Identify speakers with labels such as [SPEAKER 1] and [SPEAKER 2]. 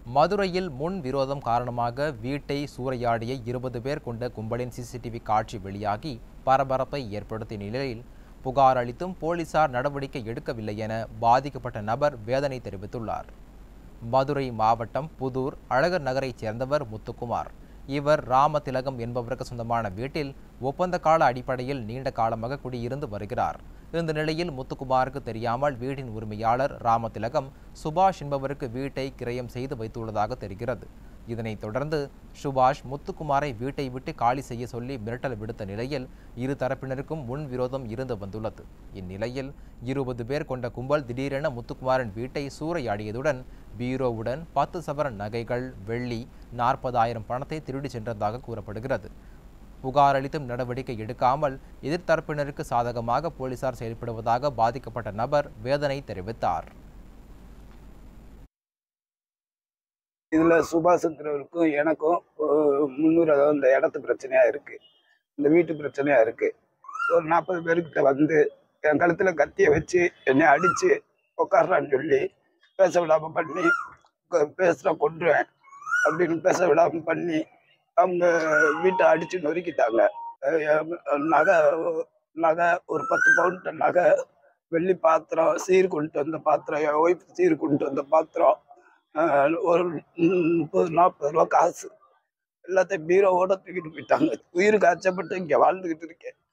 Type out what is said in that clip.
[SPEAKER 1] மதுரையில் முன் விரோதம் காரணமாக வீட்டை சூறையாடிய இருபது பேர் கொண்ட கும்பலின் சிசிடிவி காட்சி வெளியாகி பரபரப்பை ஏற்படுத்திய நிலையில் புகார் அளித்தும் போலீசார் நடவடிக்கை எடுக்கவில்லை என பாதிக்கப்பட்ட நபர் வேதனை தெரிவித்துள்ளார் மதுரை மாவட்டம் புதூர் அழகர் நகரைச் சேர்ந்தவர் முத்துக்குமார் இவர் ராமதிலகம் என்பவருக்கு சொந்தமான வீட்டில் ஒப்பந்த கால அடிப்படையில் நீண்ட காலமாக குடியிருந்து வருகிறார் இந்த நிலையில் முத்துக்குமாருக்கு தெரியாமல் வீட்டின் உரிமையாளர் ராமதிலகம் சுபாஷ் என்பவருக்கு வீட்டை கிரயம் செய்து வைத்துள்ளதாக தெரிகிறது இதனைத் தொடர்ந்து சுபாஷ் முத்துக்குமாரை வீட்டை விட்டு காலி செய்ய சொல்லி மிரட்டல் விடுத்த நிலையில் இரு தரப்பினருக்கும் முன்விரோதம் இருந்து வந்துள்ளது இந்நிலையில் இருபது பேர் கொண்ட கும்பல் திடீரென முத்துக்குமாரின் வீட்டை சூறையாடியதுடன் பீரோவுடன் பத்து சவரன் நகைகள் வெள்ளி நாற்பதாயிரம் பணத்தை திருடி சென்றதாக கூறப்படுகிறது புகார் அளித்தும் நடவடிக்கை எடுக்காமல் எதிர்த்தரப்பினருக்கு சாதகமாக போலீசார் செயல்படுவதாக பாதிக்கப்பட்ட நபர் வேதனை தெரிவித்தார்
[SPEAKER 2] இதுல சுபாஷ்ங்கிறவருக்கும் எனக்கும் ஒரு முன்னூறு அதாவது இந்த இடத்து பிரச்சனையா இருக்கு இந்த வீட்டு பிரச்சனையா இருக்கு ஒரு நாற்பது பேருக்கிட்ட வந்து என் கழுத்துல கத்திய வச்சு என்னை அடிச்சு உட்கார்றான்னு சொல்லி பேச விடாம பண்ணி க- பேசுற கொன்றுவேன் அப்படின்னு பேச விடாம பண்ணி அவங்க வீட்டை அடிச்சு நொறுக்கிட்டாங்க அஹ் என் நகை நகை ஒரு பத்து பவுண்ட் நகை வெள்ளி பாத்திரம் சீர் கொண்டு வந்த பாத்திரம் என் ஒய்ஃப் சீர் கொண்டு வந்த பாத்திரம் ஆஹ் ஒரு முப்பது நாற்பது ரூபா காசு எல்லாத்தையும் பீரோவோட தூக்கிட்டு போயிட்டாங்க உயிருக்கு அச்சப்பட்டு இங்கே வாழ்ந்துக்கிட்டு இருக்கேன்